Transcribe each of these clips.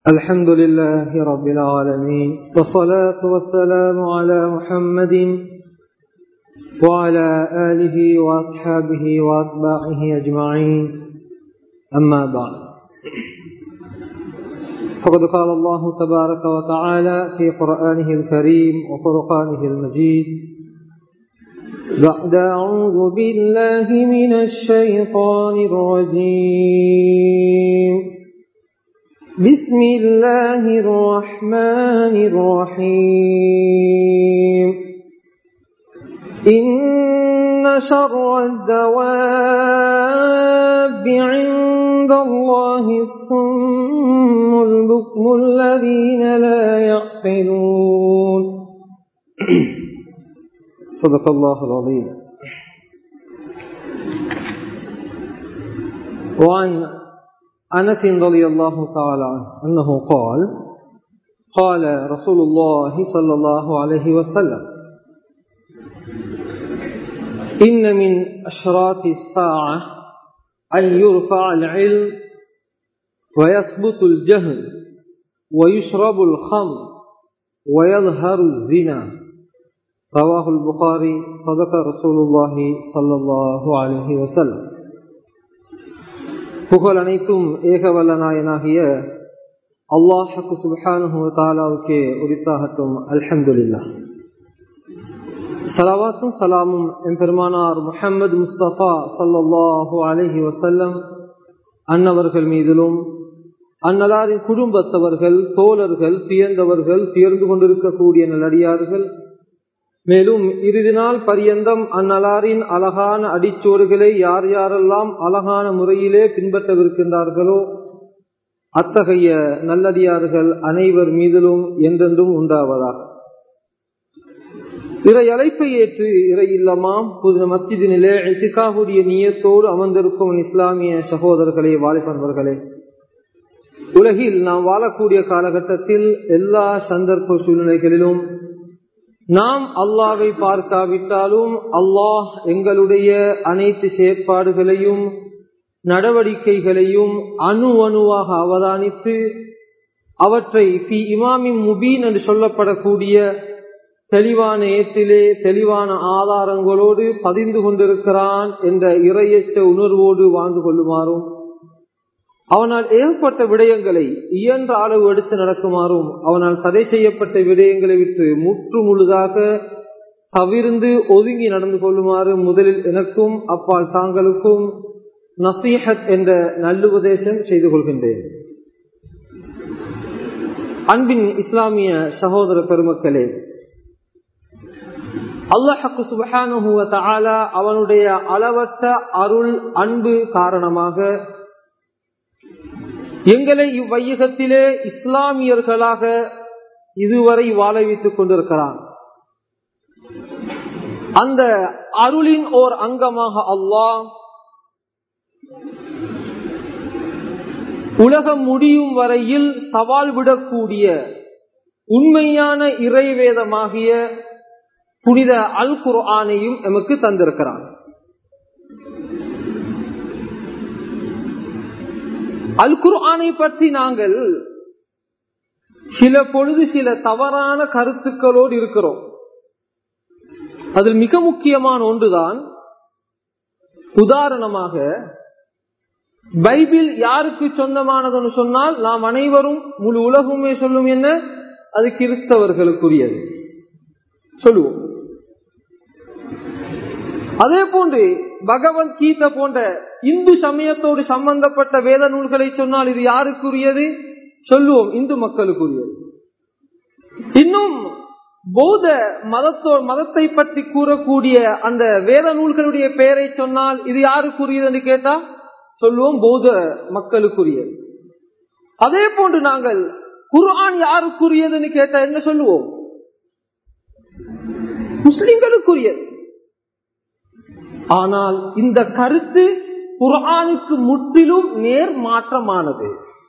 الحمد لله رب العالمين والصلاة والسلام على محمد وعلى آله وأصحابه وأتباعه أجمعين أما بعد فقد قال الله تبارك وتعالى في قرآنه الكريم وفرقانه المجيد بعد أعوذ بالله من الشيطان الرجيم بسم الله الرحمن الرحيم إن شر الدواب عند الله الصم البكم الذين لا يعقلون صدق الله العظيم وعن أنس رضي الله تعالى عنه أنه قال قال رسول الله صلى الله عليه وسلم إن من أشراط الساعة أن يرفع العلم ويثبت الجهل ويشرب الخمر ويظهر الزنا رواه البخاري صدق رسول الله صلى الله عليه وسلم புகழ் அனைத்தும் ஏகவல்ல நாயனாகிய அல்லாஹக்கு சுபானு தாலாவுக்கே உரித்தாகட்டும் அல்ஹம்துல்லா சலவாத்தும் சலாமும் எம்பெருமானார் முஹம்மது முஸ்தபா சல்லாஹூ அலஹி வசல்லம் அன்னவர்கள் மீதிலும் அந்நலாரின் குடும்பத்தவர்கள் தோழர்கள் துயர்ந்தவர்கள் துயர்ந்து கொண்டிருக்கக்கூடிய நல்லடியார்கள் மேலும் இறுதி நாள் பரியந்தம் அந்நலாரின் அழகான அடிச்சோடுகளை யார் யாரெல்லாம் அழகான முறையிலே பின்பற்றவிருக்கின்றார்களோ அத்தகைய நல்லடியார்கள் அனைவர் மீதிலும் என்றென்றும் உண்டாவதாக இறை அழைப்பை ஏற்று இறை இல்லமாம் புது மஸ்ஜிதினிலே இசிகாவுடைய நீயத்தோடு அமர்ந்திருக்கும் இஸ்லாமிய சகோதரர்களே வாலிபன்வர்களே உலகில் நாம் வாழக்கூடிய காலகட்டத்தில் எல்லா சந்தர்ப்ப சூழ்நிலைகளிலும் நாம் அல்லாவை பார்க்காவிட்டாலும் அல்லாஹ் எங்களுடைய அனைத்து செயற்பாடுகளையும் நடவடிக்கைகளையும் அணு அணுவாக அவதானித்து அவற்றை பி இமாமின் முபீன் என்று சொல்லப்படக்கூடிய தெளிவான ஏற்றிலே தெளிவான ஆதாரங்களோடு பதிந்து கொண்டிருக்கிறான் என்ற இறையச்ச உணர்வோடு வாழ்ந்து கொள்ளுமாறும் அவனால் ஏற்பட்ட விடயங்களை இயன்ற அளவு எடுத்து நடக்குமாறும் அவனால் தடை செய்யப்பட்ட விடயங்களை விட்டு முற்று முழுதாக தவிர்ந்து ஒதுங்கி நடந்து கொள்ளுமாறு முதலில் எனக்கும் அப்பால் தாங்களுக்கும் நசீஹத் என்ற நல்லுபதேசம் செய்து கொள்கின்றேன் அன்பின் இஸ்லாமிய சகோதர பெருமக்களே அல்லாஹக்கு சுபஹானுவ தாலா அவனுடைய அளவற்ற அருள் அன்பு காரணமாக எங்களை இவ்வையகத்திலே இஸ்லாமியர்களாக இதுவரை வாழ வைத்துக் கொண்டிருக்கிறான் அந்த அருளின் ஓர் அங்கமாக அல்லாஹ் உலகம் முடியும் வரையில் சவால் விடக்கூடிய உண்மையான இறைவேதமாகிய புனித அல் குர்ஆனையும் எமக்கு தந்திருக்கிறான் அல் குர்ஆனை பற்றி நாங்கள் சில பொழுது சில தவறான கருத்துக்களோடு இருக்கிறோம் அதில் மிக முக்கியமான ஒன்றுதான் உதாரணமாக பைபிள் யாருக்கு சொந்தமானதுன்னு சொன்னால் நாம் அனைவரும் முழு உலகமே சொல்லும் என்ன அது கிறிஸ்தவர்களுக்குரியது சொல்லுவோம் அதே போன்று பகவத்கீதை போன்ற இந்து சமயத்தோடு சம்பந்தப்பட்ட வேத நூல்களை சொன்னால் இது யாருக்குரியது சொல்லுவோம் இந்து மக்களுக்குரியது இன்னும் பௌத்த மதத்தோ மதத்தை பற்றி கூறக்கூடிய அந்த வேத நூல்களுடைய பெயரை சொன்னால் இது யாருக்குரியது என்று கேட்டா சொல்லுவோம் பௌத்த மக்களுக்குரியது அதே போன்று நாங்கள் குர்ஆன் யாருக்குரியதுன்னு கேட்டா என்ன சொல்லுவோம் முஸ்லிம்களுக்குரியது ஆனால் இந்த கருத்து குர்ஆனுக்கு முற்றிலும் நேர் மாற்றமானது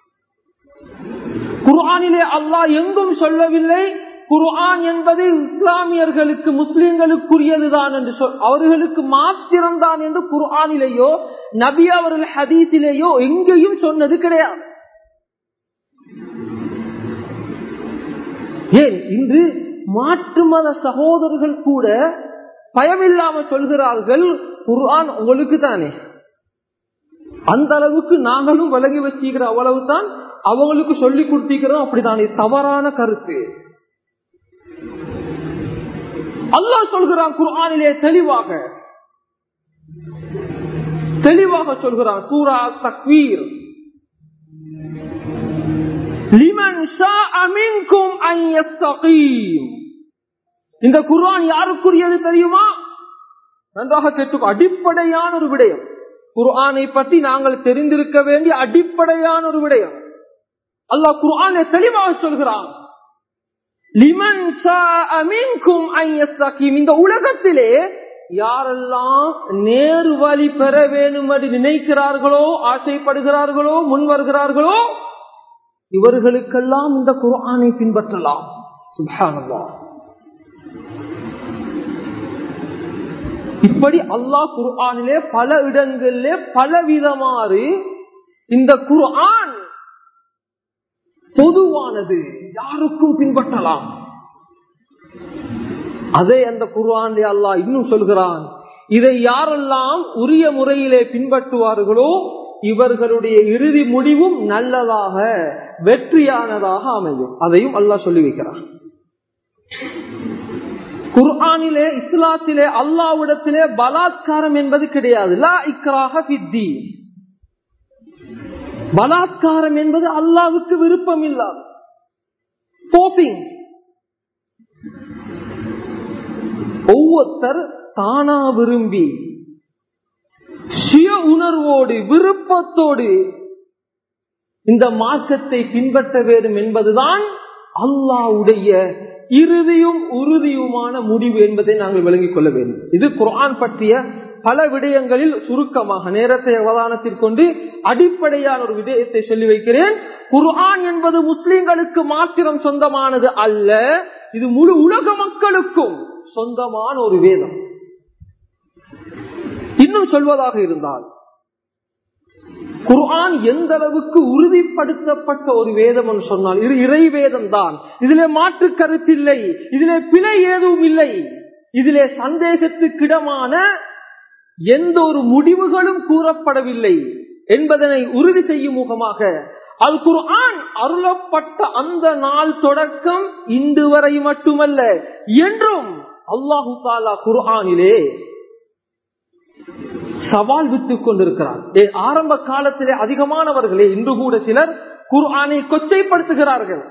குர்ஆனிலே அல்லாஹ் எங்கும் சொல்லவில்லை குர்ஆன் என்பது இஸ்லாமியர்களுக்கு முஸ்லிம்களுக்குரியதுதான் என்று சொல் அவர்களுக்கு மாத்திரம்தான் என்று குர்ஆனிலேயோ நபி அவர்கள் ஹதீஸிலேயோ எங்கேயும் சொன்னது கிடையாது ஏன் இன்று மாற்று மத சகோதரர்கள் கூட பயமில்லாம சொல்கிறார்கள் குர்ஆன் உங்களுக்கு தானே அந்த அளவுக்கு நாங்களும் விளங்கி வச்சுக்கிற அவ்வளவு தான் அவங்களுக்கு சொல்லி கொடுத்திக்கிறோம் அப்படித்தானே தவறான கருத்து அல்லாஹ் சொல்கிறான் குர்ஆனிலே தெளிவாக தெளிவாக சொல்கிறான் சூரா தக்வீர் லிமன் ஷாஅ மின்கும் அன் யஸ்தகீம் இந்த குர்ஆன் யாருக்குரியது தெரியுமா நன்றாக கேட்டு அடிப்படையான ஒரு விடயம் குர்ஆனை பற்றி நாங்கள் தெரிந்திருக்க வேண்டிய அடிப்படையான ஒரு விடயம் அல்லாஹ் குர்ஆனை தெளிவாக சொல்கிறான் லிமன் ஷாஅ மின்கும் அன் யஸ்தகீம் இந்த உலகத்திலே யாரெல்லாம் நேரு வழி பெற வேண்டும் என்று நினைக்கிறார்களோ ஆசைப்படுகிறார்களோ முன் வருகிறார்களோ இவர்களுக்கெல்லாம் இந்த குர்ஆனை பின்பற்றலாம் சுப்ஹானல்லாஹ் இப்படி அல்லாஹ் குர்ஆனிலே பல இடங்களிலே பல விதமாறு இந்த குர்ஆன் பொதுவானது யாருக்கும் பின்பற்றலாம் அதே அந்த குர்ஆனிலே அல்லாஹ் இன்னும் சொல்கிறான் இதை யாரெல்லாம் உரிய முறையிலே பின்பற்றுவார்களோ இவர்களுடைய இறுதி முடிவும் நல்லதாக வெற்றியானதாக அமையும் அதையும் அல்லாஹ் சொல்லி வைக்கிறான் குர்ஆனிலே இஸ்லாத்திலே அல்லாவிடத்திலே பலாத்காரம் என்பது கிடையாது லா இக்ராக பித்தி பலாத்காரம் என்பது அல்லாவுக்கு விருப்பம் இல்லாது போப்பிங் ஒவ்வொருத்தர் தானா விரும்பி சுய உணர்வோடு விருப்பத்தோடு இந்த மார்க்கத்தை பின்பற்ற வேண்டும் என்பதுதான் அல்லாவுடைய இறுதியும் உறுதியுமான முடிவு என்பதை நாங்கள் விளங்கிக் கொள்ள வேண்டும் இது குர்ஆன் பற்றிய பல விடயங்களில் சுருக்கமாக நேரத்தை அவதானத்திற்கொண்டு அடிப்படையான ஒரு விடயத்தை சொல்லி வைக்கிறேன் குர்ஆன் என்பது முஸ்லிம்களுக்கு மாத்திரம் சொந்தமானது அல்ல இது முழு உலக மக்களுக்கும் சொந்தமான ஒரு வேதம் இன்னும் சொல்வதாக இருந்தால் குர்ஆன் எந்த அளவுக்கு உறுதிப்படுத்தப்பட்ட ஒரு வேதம் என்று சொன்னால் இது இறை வேதம் தான் இதிலே மாற்று கருத்தில்லை இதிலே பிழை ஏதும் இல்லை இதிலே சந்தேகத்துக்கிடமான எந்த ஒரு முடிவுகளும் கூறப்படவில்லை என்பதனை உறுதி செய்யும் முகமாக அல் குர்ஆன் அருளப்பட்ட அந்த நாள் தொடக்கம் இன்று வரை மட்டுமல்ல என்றும் அல்லாஹு தாலா குர்ஆனிலே சவால் விட்டுக் கொண்டிருக்கிறார் ஆரம்ப காலத்திலே அதிகமானவர்களே இன்று கூட சிலர் குர்ஆனை கொச்சைப்படுத்துகிறார்கள்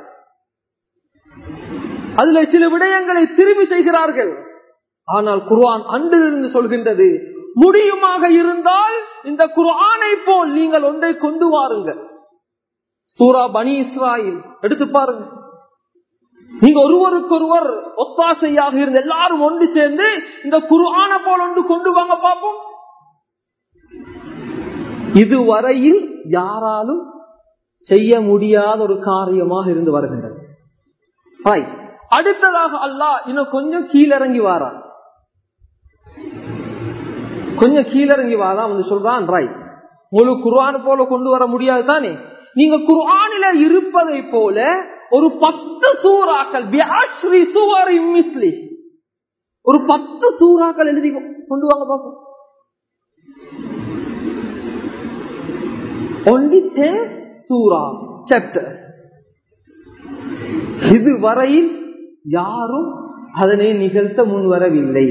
அதுல சில விடயங்களை திரும்பி செய்கிறார்கள் ஆனால் குர்ஆன் அன்றிலிருந்து சொல்கின்றது முடியுமாக இருந்தால் இந்த குர்ஆனை போல் நீங்கள் ஒன்றை கொண்டு வாருங்கள் சூரா பனி இஸ்ராயில் எடுத்து பாருங்க நீங்க ஒருவருக்கொருவர் ஒத்தாசையாக இருந்து எல்லாரும் ஒன்று சேர்ந்து இந்த குர்ஆன போல் ஒன்று கொண்டு வாங்க பார்ப்போம் இதுவரையில் யாராலும் செய்ய முடியாத ஒரு காரியமாக இருந்து வருகின்றது அடுத்ததாக அல்லாஹ் இன்னும் கொஞ்சம் கீழிறங்கி வாரான் கொஞ்சம் கீழிறங்கி வாரா வந்து சொல்றான் ராய் முழு குர்ஆன் போல கொண்டு வர முடியாது தானே நீங்க குர்ஆனில இருப்பதை போல ஒரு பத்து சூறாக்கள் ஒரு பத்து சூறாக்கள் எழுதி கொண்டு வாங்க பார்ப்போம் only 10 சூரா சாப்டர் இதுவரையில் யாரும் அதனை நிகழ்த்த முன்வரவில்லை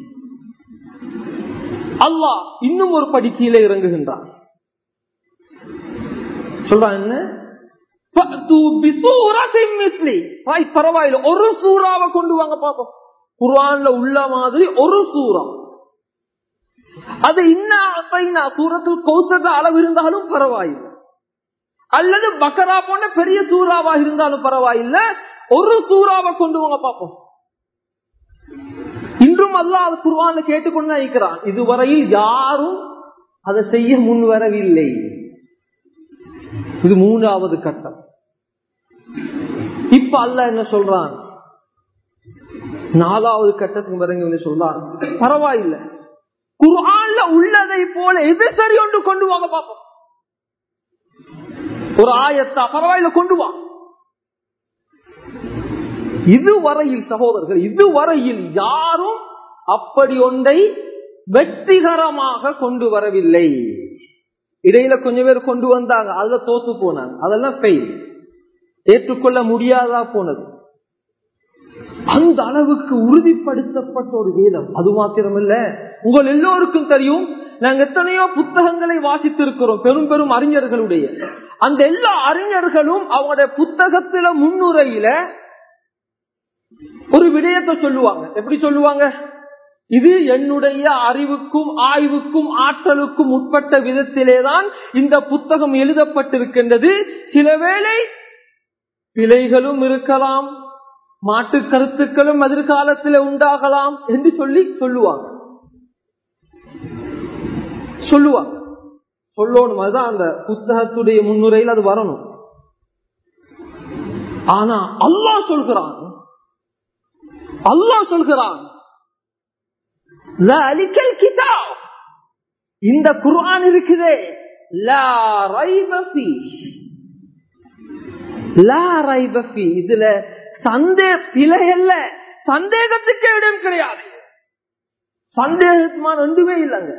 அல்லாஹ் இன்னும் ஒரு படி கீழே இறங்குகின்றான் சொல்றான் என்ன பரவாயில்ல ஒரு சூறாவை கொண்டு வாங்க பாப்போம் குர்ஆன்ல உள்ள மாதிரி ஒரு சூறா அது இன்னா சூரத்தில் கௌசத அளவு இருந்தாலும் பரவாயில்லை அல்லது பக்கரா போன்ற பெரிய சூறாவா இருந்தாலும் பரவாயில்லை ஒரு சூறாவை கொண்டு வாங்க பார்ப்போம் இன்றும் அல்ல அது குருவான கேட்டுக்கொண்டு இருக்கிறான் இதுவரையில் யாரும் அதை செய்ய முன் வரவில்லை இது மூன்றாவது கட்டம் இப்ப அல்ல என்ன சொல்றான் நாலாவது கட்டத்துக்கு இறங்கி சொல்றான் பரவாயில்லை குர்ஆன்ல உள்ளதை போல எது சரி ஒன்று கொண்டு வாங்க பாப்போம் ஒரு ஆயத்தா பரவாயில்ல கொண்டு வா இதுவரையில் சகோதரர்கள் இதுவரையில் யாரும் அப்படி ஒன்றை வெற்றிகரமாக கொண்டு வரவில்லை இடையில கொஞ்சம் பேர் கொண்டு வந்தாங்க அதுல தோத்து போனாங்க அதெல்லாம் பெயில் ஏற்றுக்கொள்ள முடியாதா போனது அந்த அளவுக்கு உறுதிப்படுத்தப்பட்ட ஒரு வேதம் அது மாத்திரமல்ல உங்கள் எல்லோருக்கும் தெரியும் நாங்க எத்தனையோ புத்தகங்களை வாசித்திருக்கிறோம் பெரும் பெரும் அறிஞர்களுடைய அந்த எல்லா அறிஞர்களும் அவங்களுடைய புத்தகத்துல முன்னுரையில ஒரு விடயத்தை சொல்லுவாங்க எப்படி சொல்லுவாங்க இது என்னுடைய அறிவுக்கும் ஆய்வுக்கும் ஆற்றலுக்கும் உட்பட்ட விதத்திலேதான் இந்த புத்தகம் எழுதப்பட்டிருக்கின்றது சில வேளை பிழைகளும் இருக்கலாம் மாட்டு கருத்துக்களும் எதிர்காலத்தில் உண்டாகலாம் என்று சொல்லி சொல்லுவாங்க சொல்லுவாங்க சொல்லணும் அதுதான் அந்த புத்தகத்துடைய முன்னுரையில் அது வரணும் ஆனா அல்லாஹ் சொல்கிறான் அல்லாஹ் சொல்கிறான் இந்த குர்ஆன் இருக்குதே லா ரைப ஃபீ லா ரைப ஃபீ இதுல சந்தே பிழை அல்ல சந்தேகத்துக்கு இடம் கிடையாது சந்தேகமான ஒன்றுமே இல்லைங்க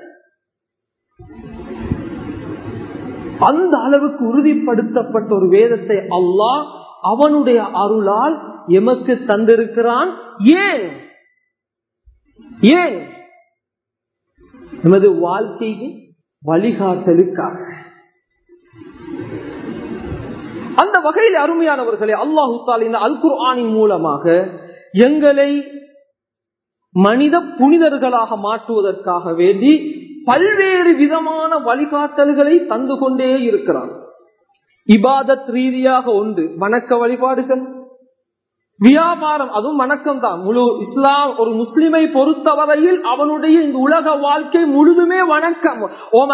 அந்த அளவுக்கு உறுதிப்படுத்தப்பட்ட ஒரு வேதத்தை அல்லாஹ் அவனுடைய அருளால் எமக்கு தந்திருக்கிறான் ஏன் ஏன் நமது வாழ்க்கைக்கு வழிகாட்டலுக்காக அந்த வகையில் அருமையானவர்களே அல்லாஹு தால் இந்த அல் குர்ஆனின் மூலமாக எங்களை மனித புனிதர்களாக மாற்றுவதற்காக வேண்டி பல்வேறு விதமான வழிகாட்டல்களை தந்து கொண்டே இருக்கிறார் இபாதத் ரீதியாக உண்டு வணக்க வழிபாடுகள் வியாபாரம் அதுவும் வணக்கம் தான் முழு இஸ்லாம் ஒரு முஸ்லிமை பொறுத்தவரையில் அவனுடைய இந்த உலக வாழ்க்கை முழுதுமே வணக்கம்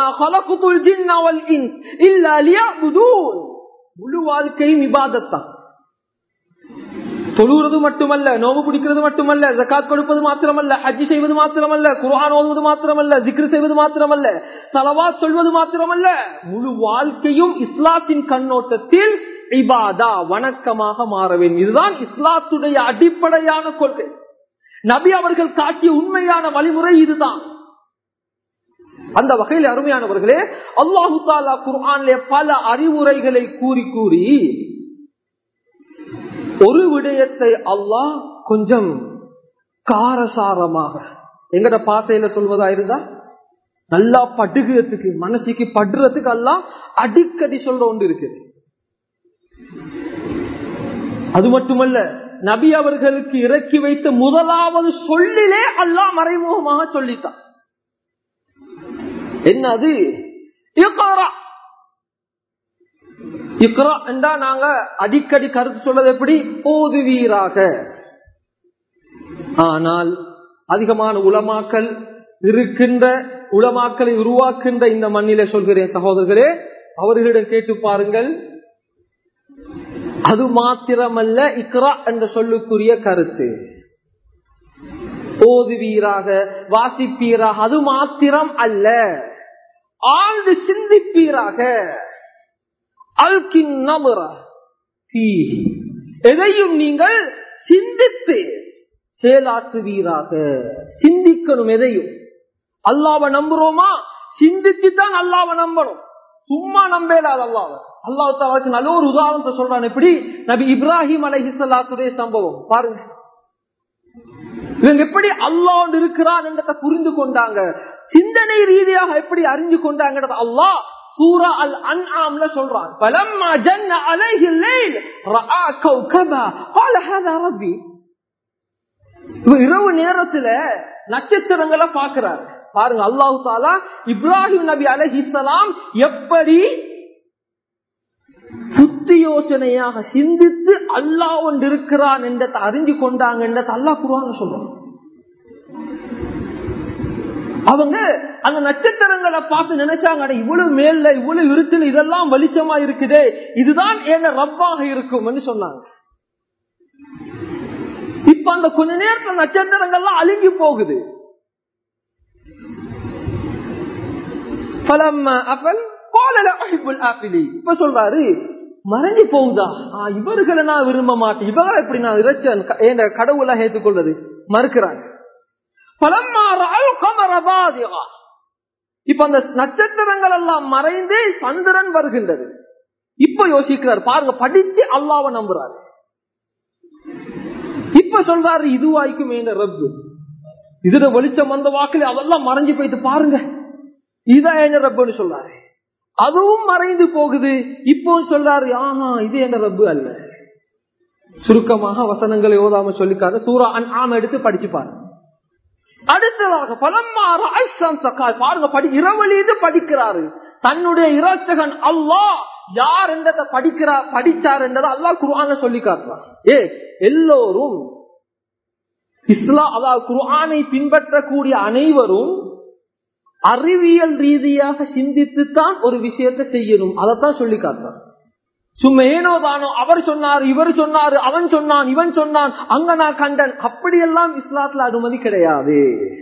முழு வாழ்க்கையும் விவாதத்தான் தொழுகிறது மட்டுமல்ல நோவு பிடிக்கிறது மட்டுமல்ல ஜக்காத் கொடுப்பது மாத்திரமல்ல ஹஜ்ஜி செய்வது மாத்திரமல்ல குரான் ஓதுவது மாத்திரமல்ல ஜிக்ரு செய்வது மாத்திரமல்ல தலவா சொல்வது மாத்திரமல்ல முழு வாழ்க்கையும் இஸ்லாத்தின் கண்ணோட்டத்தில் இபாதா வணக்கமாக மாற வேண்டும் இதுதான் இஸ்லாத்துடைய அடிப்படையான கொள்கை நபி அவர்கள் காட்டிய உண்மையான வழிமுறை இதுதான் அந்த வகையில் அருமையானவர்களே அல்லாஹு தாலா குர்ஆன்ல பல அறிவுரைகளை கூறி கூறி ஒரு விடயத்தை அல்லாஹ் கொஞ்சம் காரசாரமாக எங்கட பாசையில சொல்வதா இருந்தா நல்லா படுகிறதுக்கு மனசுக்கு படுறதுக்கு எல்லாம் அடிக்கடி சொல்ற ஒன்று இருக்குது அது மட்டுமல்ல நபி அவர்களுக்கு இறக்கி வைத்த முதலாவது சொல்லிலே அல்லாஹ் மறைமுகமாக சொல்லித்தான் என்ன அது இக்ரா என்றா நாங்க அடிக்கடி கருத்து சொல்றது எப்படி ஓதுவீராக ஆனால் அதிகமான உலமாக்கல் இருக்கின்ற உலமாக்களை உருவாக்குகின்ற இந்த மண்ணில சொல்கிறேன் சகோதரர்களே அவர்களிடம் கேட்டு பாருங்கள் அது மாத்திரமல்ல இக்ரா என்ற சொல்லுக்குரிய கருத்து ஓதுவீராக வாசிப்பீராக அது மாத்திரம் அல்ல ஆழ்ந்து சிந்திப்பீராக அல்கின் எதையும் நீங்கள் சிந்தித்து செயலாற்றுவீராக சிந்திக்கணும் எதையும் அல்லாவ நம்புறோமா சிந்திச்சு தான் அல்லாவ நம்பணும் சும்மா நம்பேடாது அல்லாவ அல்லாஹ் நல்ல ஒரு உதாரணத்தை சொல்றான் எப்படி நபி இப்ராஹிம் அலஹிசல்லாத்துடைய சம்பவம் பாருங்க இவங்க எப்படி அல்லாஹ் இருக்கிறான் என்றதை புரிந்து கொண்டாங்க சிந்தனை ரீதியாக எப்படி அறிஞ்சு கொண்டாங்க அல்லாஹ் சூரா அல் அன்ஆம்ல சொல்றான் பலம்மா ஜன்ன அலைஹி லைல் ரஆ கௌகபா قال هذا ربي இரவு நேரத்துல நட்சத்திரங்களை பாக்குறாரு பாருங்க அல்லாஹு தாலா இப்ராஹிம் நபி அலஹிசலாம் எப்படி புத்தி யோசனையாக சிந்தித்து அல்லாஹ் ஒன்று இருக்கிறான் என்றதை அறிஞ்சு கொண்டாங்க என்றதை அல்லாஹ் குருவான்னு சொல்றான் அவங்க அந்த நட்சத்திரங்களை பார்த்து நினைச்சாங்க இவ்வளவு மேல இவ்வளவு இருட்டுல இதெல்லாம் வெளிச்சமா இருக்குதே இதுதான் என்ன ரப்பாக இருக்கும் சொன்னாங்க இப்ப அந்த கொஞ்ச நேரத்துல நட்சத்திரங்கள்லாம் அழுங்கி போகுது இப்ப சொல்றாரு மறைஞ்சு போகுதா ஆ, இவர்களை நான் விரும்ப மாட்டேன் இவரை எப்படி நான் இறைச்சன் என் கடவுளா ஏற்றுக்கொள்வது மறுக்கிறாங்க பலம்மா ரஅல் கமர பாதிகா. இப்ப அந்த நட்சத்திரங்கள் எல்லாம் மறைந்து சந்திரன் வருகின்றது இப்ப யோசிக்கிறார் பாருங்க படிச்சு அல்லாவை நம்புறாரு இப்ப சொல்றாரு இதுவாய்க்கும் என்ற ரப்பு இதுல வெளிச்சம் வந்த வாக்குல அதெல்லாம் மறைஞ்சு போயிட்டு பாருங்க இதான் எங்க ரப்புன்னு சொல்றாரு அதுவும் மறைந்து போகுது இப்போ சொல்றாரு ஆஹா இது எங்க ரப்பு அல்ல சுருக்கமாக வசனங்களை ஓதாம சொல்லிக்காத சூரா அன் ஆம் எடுத்து படிச்சு பாருங்க அடுத்ததாக பலம்மாறு ஐஷம் சக்கால் பாருங்க படி இரவலீது படிக்கிறாரு தன்னுடைய இரட்சகன் அல்லாஹ் யார் என்றதை படிக்கிறார் படிச்சார் என்றதை அல்லாஹ் குர்ஆன சொல்லி காட்டுறார் ஏ எல்லோரும் இஸ்லாம் அதாவது குர்ஆனை பின்பற்றக்கூடிய அனைவரும் அறிவியல் ரீதியாக சிந்தித்துத்தான் ஒரு விஷயத்தை செய்யணும் அதைத்தான் சொல்லி காட்டுறார் சும்மா ஏனோ தானோ அவர் சொன்னார் இவர் சொன்னாரு அவன் சொன்னான் இவன் சொன்னான் அங்க நான் கண்டன் அப்படியெல்லாம் இஸ்லாத்துல அனுமதி கிடையாது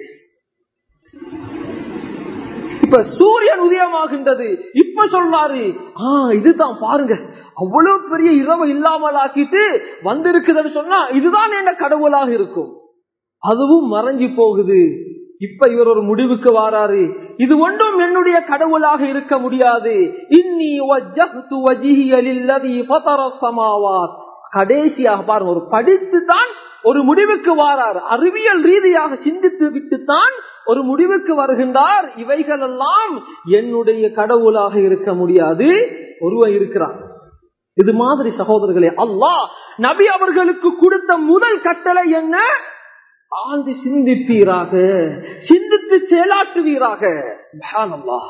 இப்ப சூரியன் உதயமாகின்றது இப்ப சொல்றாரு ஆஹ் இதுதான் பாருங்க அவ்வளவு பெரிய இரவு இல்லாமல் ஆக்கிட்டு வந்திருக்குதுன்னு சொன்னா இதுதான் என்ன கடவுளாக இருக்கும் அதுவும் மறைஞ்சு போகுது இப்ப இவர் ஒரு முடிவுக்கு வாராரு இது ஒன்றும் என்னுடைய கடவுளாக இருக்க முடியாது இன்னி வஜ்ஜஹ்து வஜ்ஹிய லில்லதி ஃபதர ஸமாவாத் கடைசியாக பாருங்க ஒரு படித்து தான் ஒரு முடிவுக்கு வாரார் அறிவியல் ரீதியாக சிந்தித்து விட்டுத்தான் ஒரு முடிவுக்கு வருகின்றார் இவைகள் எல்லாம் என்னுடைய கடவுளாக இருக்க முடியாது ஒருவன் இருக்கிறான் இது மாதிரி சகோதரர்களே அல்லாஹ் நபி அவர்களுக்கு கொடுத்த முதல் கட்டளை என்ன ஆழ்ந்து சிந்திப்பீராக சிந்தித்து செயலாற்றுவீராக சுப்ஹானல்லாஹ்.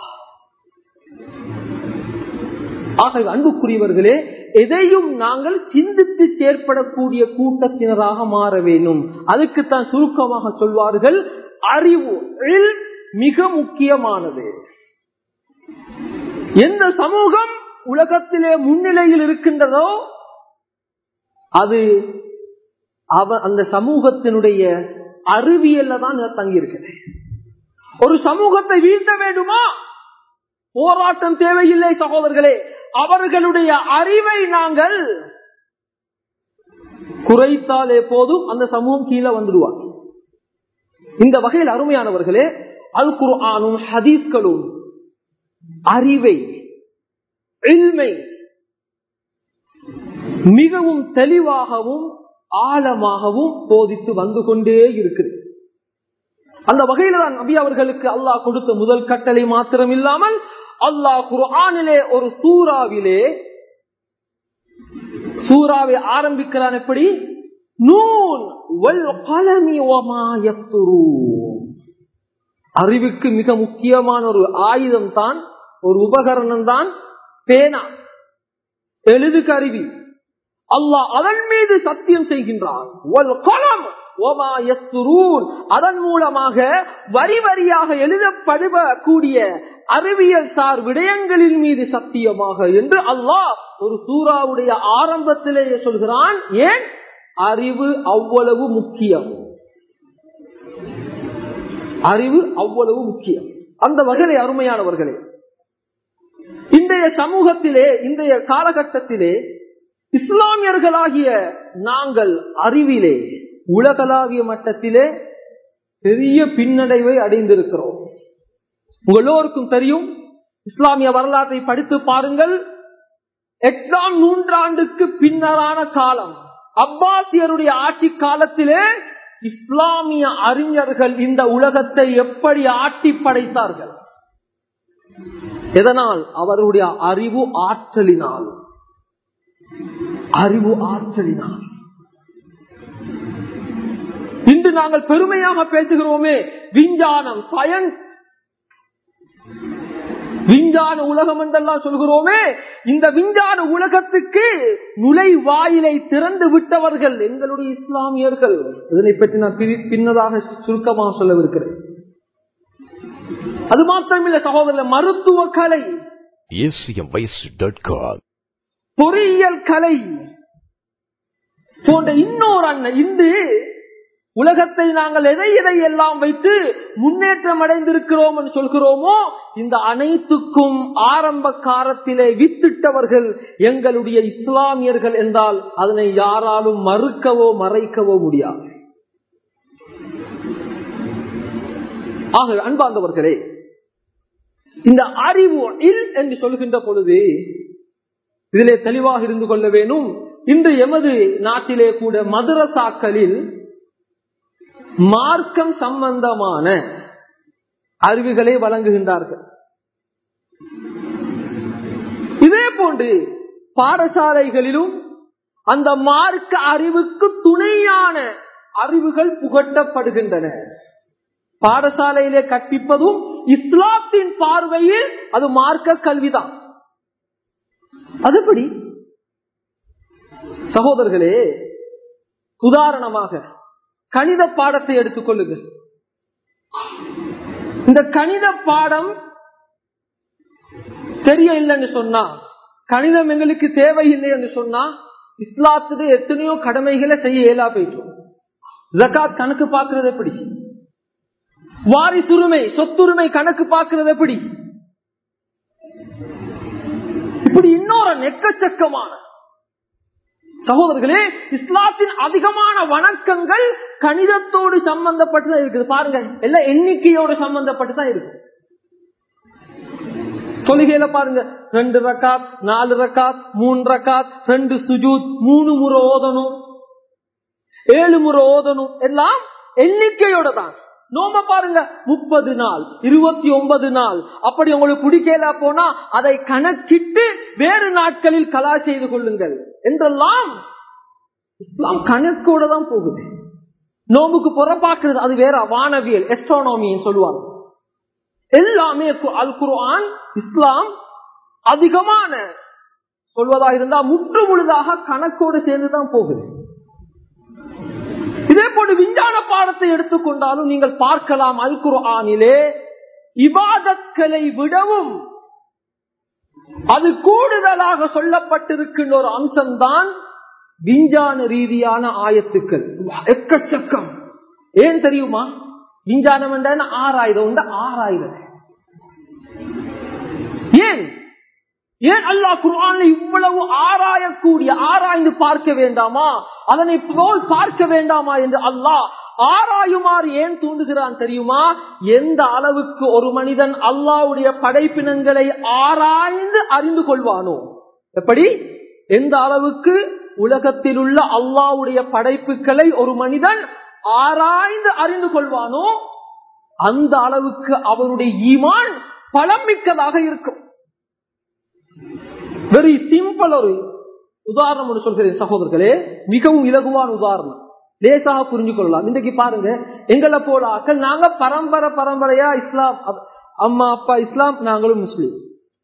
ஆகவே அன்புக்குரியவர்களே எதையும் நாங்கள் சிந்தித்து செயற்படக்கூடிய கூட்டத்தினராக மாற வேண்டும் அதுக்குத்தான் சுருக்கமாக சொல்வார்கள் அறிவு இல்ம் மிக முக்கியமானது எந்த சமூகம் உலகத்திலே முன்னிலையில் இருக்கின்றதோ அது அவ அந்த சமூகத்தினுடைய அறிவியல்ல தான் தங்கி இருக்குது ஒரு சமூகத்தை வீழ்த்த வேண்டுமா போராட்டம் தேவையில்லை சகோதரர்களே அவர்களுடைய அறிவை நாங்கள் குறைத்தாலே போதும் அந்த சமூகம் கீழே வந்துடுவாங்க இந்த வகையில் அருமையானவர்களே அல் குர்ஆனும் ஹதீஸ்களும் அறிவை இல்மை மிகவும் தெளிவாகவும் ஆழமாகவும் போதித்து வந்து கொண்டே இருக்குது அந்த வகையில தான் நபி அவர்களுக்கு அல்லாஹ் கொடுத்த முதல் கட்டளை மாத்திரம் இல்லாமல் அல்லாஹ் குர்ஆனிலே ஒரு சூறாவிலே சூறாவை ஆரம்பிக்கிறான் எப்படி நூன் வல் கலமி வமா யஸ்துரூன். அறிவுக்கு மிக முக்கியமான ஒரு ஆயுதம் தான் ஒரு உபகரணம் தான் பேனா எழுது கருவி அல்லாஹ் அதன் மீது சத்தியம் செய்கின்றான் வல் கலம் வமா யஸ்துரூன். அதன் மூலமாக வரி வரியாக எழுதப்படக்கூடிய அறிவியல் சார் விடயங்களின் மீது சத்தியமாக என்று அல்லாஹ் ஒரு சூறாவுடைய ஆரம்பத்திலேயே சொல்கிறான் ஏன் அறிவு அவ்வளவு முக்கியம் அறிவு அவ்வளவு முக்கியம் அந்த வகையை அருமையானவர்களே இன்றைய சமூகத்திலே இன்றைய காலகட்டத்திலே இஸ்லாமியர்களாகிய நாங்கள் அறிவிலே உலகளாவிய மட்டத்திலே பெரிய பின்னடைவை அடைந்திருக்கிறோம் உங்க எல்லோருக்கும் தெரியும் இஸ்லாமிய வரலாற்றை படித்து பாருங்கள் எட்டாம் நூற்றாண்டுக்கு பின்னரான காலம் அப்பாசியருடைய ஆட்சி காலத்திலே இஸ்லாமிய அறிஞர்கள் இந்த உலகத்தை எப்படி ஆட்டி படைத்தார்கள் எதனால் அவருடைய அறிவு ஆற்றலினால் அறிவு ஆற்றலினால் இன்று நாங்கள் பெருமையாக பேசுகிறோமே விஞ்ஞானம் சயன்ஸ் விஞ்ஞான உலகம் என்றெல்லாம் சொல்கிறோமே இந்த விஞ்ஞான உலகத்துக்கு நுழைவாயிலை திறந்து விட்டவர்கள் எங்களுடைய இஸ்லாமியர்கள் இதனை பற்றி நான் பிரி- பின்னதாக சுருக்கமாக சொல்லவிருக்கிறேன் அது மாத்திரமில்லை சகோதரர் மருத்துவ கலை acmvoice.com. பொறியியல் கலை போன்ற இன்னொரு அண்ணன் இன்று உலகத்தை நாங்கள் எதை எதை எல்லாம் வைத்து முன்னேற்றம் அடைந்திருக்கிறோம் என்று சொல்கிறோமோ இந்த அனைத்துக்கும் ஆரம்ப காலத்திலே வித்திட்டவர்கள் எங்களுடைய இஸ்லாமியர்கள் என்றால் அதனை யாராலும் மறுக்கவோ மறைக்கவோ முடியாது ஆக அன்பார்ந்தவர்களே இந்த அறிவு இல் என்று சொல்கின்ற பொழுது இதிலே தெளிவாக இருந்து கொள்ள வேணும் இன்று எமது நாட்டிலே கூட மதுரசாக்களில் மார்க்கம் சம்பந்தமான அறிவுகளை வழங்குகின்றார்கள் இதே போன்று பாடசாலைகளிலும் அந்த மார்க்க அறிவுக்கு துணையான அறிவுகள் புகட்டப்படுகின்றன பாடசாலையிலே கற்பிப்பதும் இஸ்லாத்தின் பார்வையில் அது மார்க்க கல்விதான் அதுபடி சகோதரர்களே உதாரணமாக கணித பாடத்தை எடுத்துக் கொள்ளுங்கள் இந்த கணித பாடம் தெரிய இல்லைன்னு சொன்னா கணிதம் எங்களுக்கு தேவையில்லை என்று சொன்னா இஸ்லாத்துக்கு எத்தனையோ கடமைகளை செய்ய இயலா போயிட்டோம் ஜக்காத் கணக்கு பார்க்கறது எப்படி வாரிசுரிமை சொத்துரிமை கணக்கு பார்க்கறது எப்படி இப்படி இன்னொரு நெக்கச்சக்கமான சகோதரர்களே இஸ்லாத்தின் அதிகமான வணக்கங்கள் கணிதத்தோடு சம்பந்தப்பட்டுதான் இருக்குது பாருங்க எல்லாம் எண்ணிக்கையோடு சம்பந்தப்பட்டுதான் இருக்கு தொழுகையில பாருங்க ரெண்டு ரக்காத் நாலு ரக்காத் மூணு ரக்காத் ரெண்டு சுஜூத் மூணு முறை ஓதணும் ஏழு முறை ஓதணும் எல்லாம் எண்ணிக்கையோட தான் நோம்ப பாருங்க முப்பது நாள் இருபத்தி ஒன்பது நாள் அப்படி உங்களுக்கு பிடிக்கல போனா அதை கணக்கிட்டு வேறு நாட்களில் கலா செய்து கொள்ளுங்கள் என்றெல்லாம் இஸ்லாம் கணக்கோட தான் போகுது நோம்புக்கு புறப்பாக்குறது அது வேற வானவியல் எஸ்ட்ரானமின்னு சொல்லுவாங்க எல்லாமே அல் குர்ஆன் இஸ்லாம் அதிகமான சொல்வதா இருந்தா முற்று முழுதாக கணக்கோடு சேர்ந்துதான் போகுது இதே போல விஞ்ஞான பாடத்தை எடுத்துக்கொண்டாலும் நீங்கள் பார்க்கலாம் அல் குர்ஆனிலே இபாதத்களை விடவும் அது கூடுதலாக சொல்லப்பட்டிருக்கின்ற ஒரு அம்சம்தான் விஞ்ஞான ரீதியான ஆயத்துக்கள் எக்கச்சக்கம் ஏன் தெரியுமா விஞ்ஞானம் என்ற ஆறாயுதம் உண்டு ஆறாயுதம் ஏன் ஏன் அல்லாஹ் குர்ஆன்ல இவ்வளவு ஆராயக்கூடிய ஆராய்ந்து பார்க்க வேண்டாமா அதனை போல் பார்க்க வேண்டாமா என்று அல்லாஹ் ஆராயுமாறு ஏன் தூண்டுகிறான் தெரியுமா எந்த அளவுக்கு ஒரு மனிதன் அல்லாவுடைய படைப்பினங்களை ஆராய்ந்து அறிந்து கொள்வானோ எப்படி எந்த அளவுக்கு உலகத்தில் உள்ள அல்லாவுடைய படைப்புகளை ஒரு மனிதன் ஆராய்ந்து அறிந்து கொள்வானோ அந்த அளவுக்கு அவருடைய ஈமான் பலம் மிக்கதாக இருக்கும் வெரி சிம்பிள் ஒரு உதாரணம் ஒன்று சொல்கிறேன் சகோதரர்களே மிகவும் இலகுவான உதாரணம் லேசாக புரிஞ்சு கொள்ளலாம் இன்றைக்கு பாருங்க எங்களை போல ஆக்கள் நாங்க பரம்பரை பரம்பரையா இஸ்லாம் அம்மா அப்பா இஸ்லாம் நாங்களும் முஸ்லீம்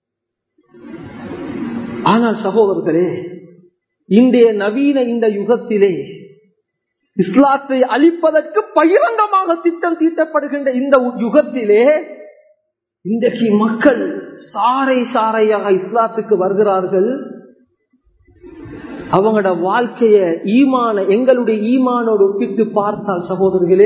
ஆனால் சகோதரர்களே இன்றைய நவீன இந்த யுகத்திலே இஸ்லாத்தை அழிப்பதற்கு பகிரங்கமாக திட்டம் தீட்டப்படுகின்ற இந்த யுகத்திலே இன்றைக்கு மக்கள் சாரை சாரையாக இஸ்லாத்துக்கு வருகிறார்கள் அவங்களோட வாழ்க்கைய ஈமான எங்களுடைய ஈமானோடு ஒப்பிட்டு பார்த்தால் சகோதரர்களே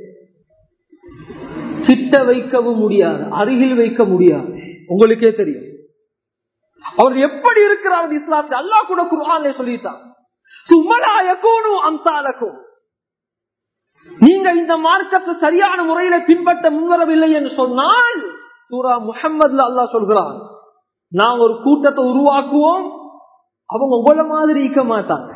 கிட்ட வைக்கவும் முடியாது அருகில் வைக்க முடியாது உங்களுக்கே தெரியும் அவர் எப்படி இருக்கிறார் இஸ்லாத்தை அல்லா கூட குர்ஆன்ல சொல்லிட்டான் சுமலாயக்கூடும் அம்சாலக்கும் நீங்க இந்த மார்க்கத்தை சரியான முறையில பின்பற்ற முன்வரவில்லை என்று சொன்னால் சூரா முகம்மதுல அல்லா சொல்கிறான் நாங்க ஒரு கூட்டத்தை உருவாக்குவோம் அவங்க உங்கள மாதிரி இருக்க மாட்டாங்க